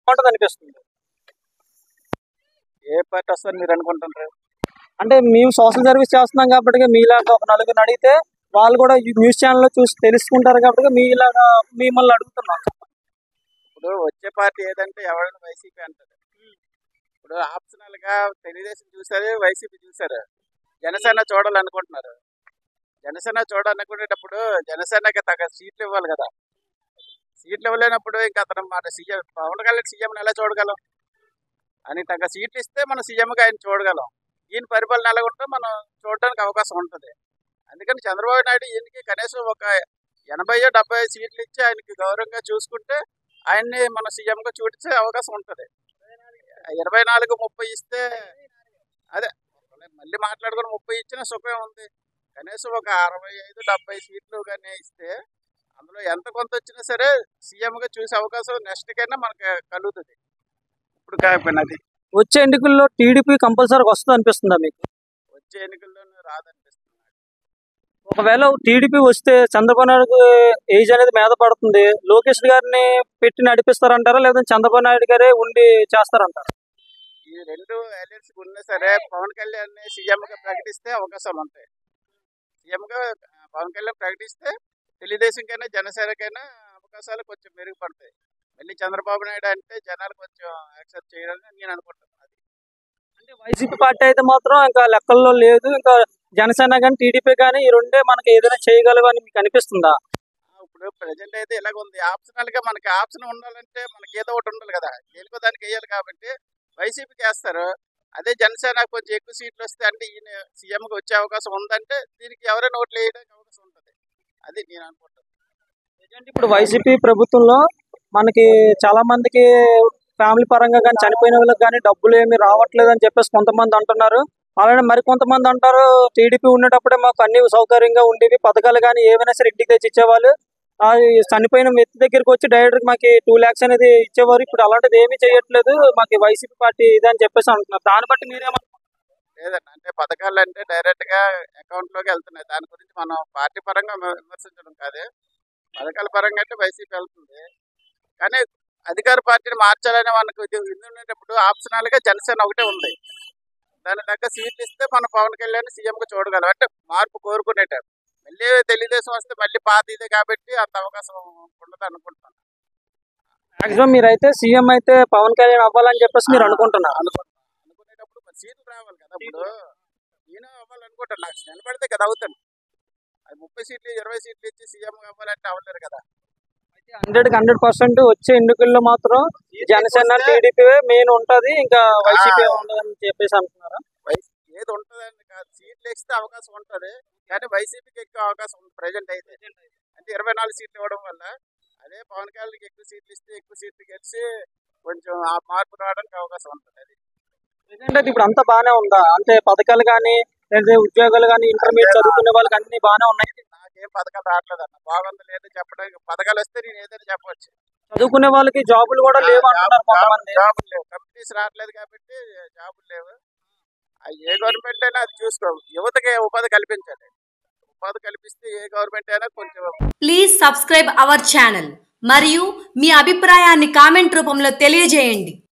బాగుంటుంది అనిపిస్తుంది ఏ పార్టీ వస్తారు మీరు అనుకుంటున్నారు అంటే మేము సోషల్ సర్వీస్ చేస్తున్నాం కాబట్టి మీలాగా ఒక నలుగురిని అడిగితే వాళ్ళు కూడా ఈ న్యూస్ ఛానల్లో చూసి తెలుసుకుంటారు కాబట్టి మీలాగా మిమ్మల్ని అడుగుతున్నాం ఇప్పుడు వచ్చే పార్టీ ఏదంటే ఎవరైనా వైసీపీ అంటారు ఇప్పుడు ఆప్షనల్ గా తెలుగుదేశం చూసారు వైసీపీ చూసారు జనసేన చూడాలనుకుంటున్నారు జనసేన చూడాలనుకునేటప్పుడు జనసేనకి తగ్గ సీట్లు ఇవ్వాలి కదా సీట్లు ఇవ్వలేనప్పుడు ఇంకా అతను మన సీఎం పవన్ కళ్యాణ్ సీఎం ఎలా చూడగలం అని తగ్గ సీట్లు ఇస్తే మనం సీఎంగా ఆయన చూడగలం ఈయన పరిపాలన ఎలా ఉంటే మనం చూడడానికి అవకాశం ఉంటుంది అందుకని చంద్రబాబు నాయుడు ఈయనకి కనీసం ఒక ఎనభై డెబ్బై సీట్లు ఇచ్చి ఆయనకి గౌరవంగా చూసుకుంటే ఆయన్ని మన సీఎంగా చూపించే అవకాశం ఉంటుంది ఇరవై నాలుగు ముప్పై ఇస్తే అదే మళ్ళీ మాట్లాడుకుని ముప్పై ఇచ్చిన సుఖమే ఉంది కనీసం ఒక అరవై ఐదు డెబ్బై సీట్లు కానీ ఇస్తే అందులో ఎంత కొంత వచ్చినా సరే సీఎంగా చూసే అవకాశం నెక్స్ట్ కైనా మనకు కలుగుతుంది ఇప్పుడు కాకపోయినది వచ్చే ఎన్నికల్లో టీడీపీ కంపల్సరీగా వస్తుంది అనిపిస్తుందా మీకు వచ్చే ఎన్నికల్లోనే రాదనిపిస్తుంది ఒకవేళ టీడీపీ వస్తే చంద్రబాబు నాయుడు ఏజ్ అనేది మీద పడుతుంది లోకేష్ గారిని పెట్టి నడిపిస్తారంటారా లేదా చంద్రబాబు నాయుడు గారే ఉండి చేస్తారంటారా ఈ రెండు అలయన్స్ ఉన్నా సరే పవన్ కళ్యాణ్ సీఎం గా ప్రకటిస్తే అవకాశాలు ఉంటాయి సీఎం గా ఆ, పవన్ కళ్యాణ్ ప్రకటిస్తే తెలుగుదేశంకైనా జనసేనకైనా అవకాశాలు కొంచెం మెరుగుపడతాయి మళ్ళీ చంద్రబాబు నాయుడు అంటే జనాలు కొంచెం యాక్సెప్ట్ చేయాలని నేను అనుకుంటున్నాను అది అంటే వైసీపీ పార్టీ అయితే మాత్రం ఇంకా లెక్కల్లో లేదు ఇంకా జనసేన కానీ టీడీపీ కానీ ఈ రెండే మనకి ఏదైనా చేయగలవు అని మీకు అనిపిస్తుందా ఆ, ఇప్పుడు ప్రజెంట్ అయితే ఇలాగ ఉంది ఆప్షనల్ గా మనకి ఆప్షన్ ఉండాలంటే మనకి ఏదో ఒకటి ఉండాలి కదా దేనికో దానికి వేయాలి కాబట్టి వైసీపీకి వేస్తారు అదే జనసేన కొంచెం ఎక్కువ సీట్లు వస్తే అంటే ఈయన సీఎం గా వచ్చే అవకాశం ఉందంటే దీనికి ఎవరైనా ఓట్లు వేయడానికి అవకాశం ఉంటుంది అది నేను అనుకుంటాను ప్రజెంట్ ఇప్పుడు వైసీపీ ప్రభుత్వంలో మనకి చాలా మందికి ఫ్యామిలీ పరంగా కానీ చనిపోయిన వాళ్ళకి కానీ డబ్బులు ఏమి రావట్లేదు అని చెప్పేసి కొంతమంది అంటున్నారు అలానే మరి కొంతమంది అంటారు టీడీపీ ఉండేటప్పుడే మాకు అన్ని సౌకర్యంగా ఉండేవి పథకాలు కానీ ఏవైనా సరే ఇంటికి తెచ్చి ఇచ్చేవాళ్ళు ఆ ఈ చనిపోయిన వ్యక్తి దగ్గరికి వచ్చి డైరెక్ట్ మాకు టూ ల్యాక్స్ అనేది ఇచ్చేవారు ఇప్పుడు అలాంటిది ఏమీ చేయట్లేదు మాకు వైసీపీ పార్టీ ఇది అని చెప్పేసి అంటున్నారు దాన్ని బట్టి మీరేమన్నా లేదండి అంటే పథకాలు అంటే డైరెక్ట్ గా అకౌంట్ లోకి వెళ్తున్నాయి దాని గురించి మనం పార్టీ పరంగా వి- విమర్శించడం కాదు పథకాల పరంగా అంటే వైసీపీ వెళ్తుంది కానీ అధికార పార్టీని మార్చాలని మనకు ఇది ఇది ఉండేటప్పుడు ఆప్షనల్ గా జనసేన ఒకటే ఉంది దాని తగ్గ సీట్లు ఇస్తే మన పవన్ కళ్యాణ్ సీఎం గా చూడగలం అంటే మార్పు కోరుకునేటారు మళ్ళీ తెలుగుదేశం వస్తే మళ్ళీ పాత ఇదే కాబట్టి అంత అవకాశం ఉండదు అనుకుంటున్నాను మాక్సిమం మీరైతే సీఎం అయితే పవన్ కళ్యాణ్ అవ్వాలని చెప్పేసి మీరు అనుకుంటున్నారు అనుకుంటున్నాను అనుకునేటప్పుడు మరి సీట్లు రావాలి కదా ఇప్పుడు నేను అవ్వాలనుకుంటాను నాకు నిలబడితే కదా అవుతాను అది ముప్పై సీట్లు ఇరవై సీట్లు ఇచ్చి సీఎం అవ్వాలంటే అవ్వలేరు కదా హండ్రెడ్ హండ్రెడ్ పర్సెంట్ వచ్చే ఎన్నికల్లో మాత్రం జనసేన టీడీపీ మెయిన్ ఉంటది ఇంకా వైసీపీ ఉండదని చెప్పేసి అంటున్నారా వైసీ ఏది ఉంటుందని కాదు సీట్లు ఇస్తే అవకాశం ఉంటుంది కానీ వైసీపీకి ఎక్కువ అవకాశం ఉంది ప్రజెంట్ అయితే అంటే ఇరవై నాలుగు సీట్లు ఇవ్వడం వల్ల అదే పవన్ కళ్యాణ్కి ఎక్కువ సీట్లు ఇస్తే ఎక్కువ సీట్లు గెలిచి కొంచెం ఆ మార్పు రావడానికి అవకాశం ఉంటుంది అది ప్రజెంట్ అయితే ఇప్పుడు అంతా బాగానే ఉందా అంటే పథకాలు కానీ లేదా ఉద్యోగాలు కానీ ఇంటర్మీడియట్ చదువుకునే వాళ్ళకి అన్ని బాగానే ఉన్నాయి నాకేం పథకాలు రావట్లేదు అన్న బాగుంది లేదు చెప్పడానికి పథకాలు వస్తే నేను ఏదైనా చెప్పవచ్చు చదువుకునే వాళ్ళకి జాబులు కూడా లేవు అంటున్నారు కొంతమంది జాబులు లేవు కంపెనీస్ రావట్లేదు కాబట్టి జాబులు లేవు ఆ ఏ గవర్నమెంట్ అయినా అది చూసుకో యువతకి ఉపాధి కల్పించాలి ఉపాధి కల్పిస్తే ఏ గవర్నమెంట్ అయినా కొంచెం ప్లీజ్ సబ్స్క్రైబ్ అవర్ ఛానల్ మరియు మీ అభిప్రాయాన్ని కామెంట్ రూపంలో తెలియజేయండి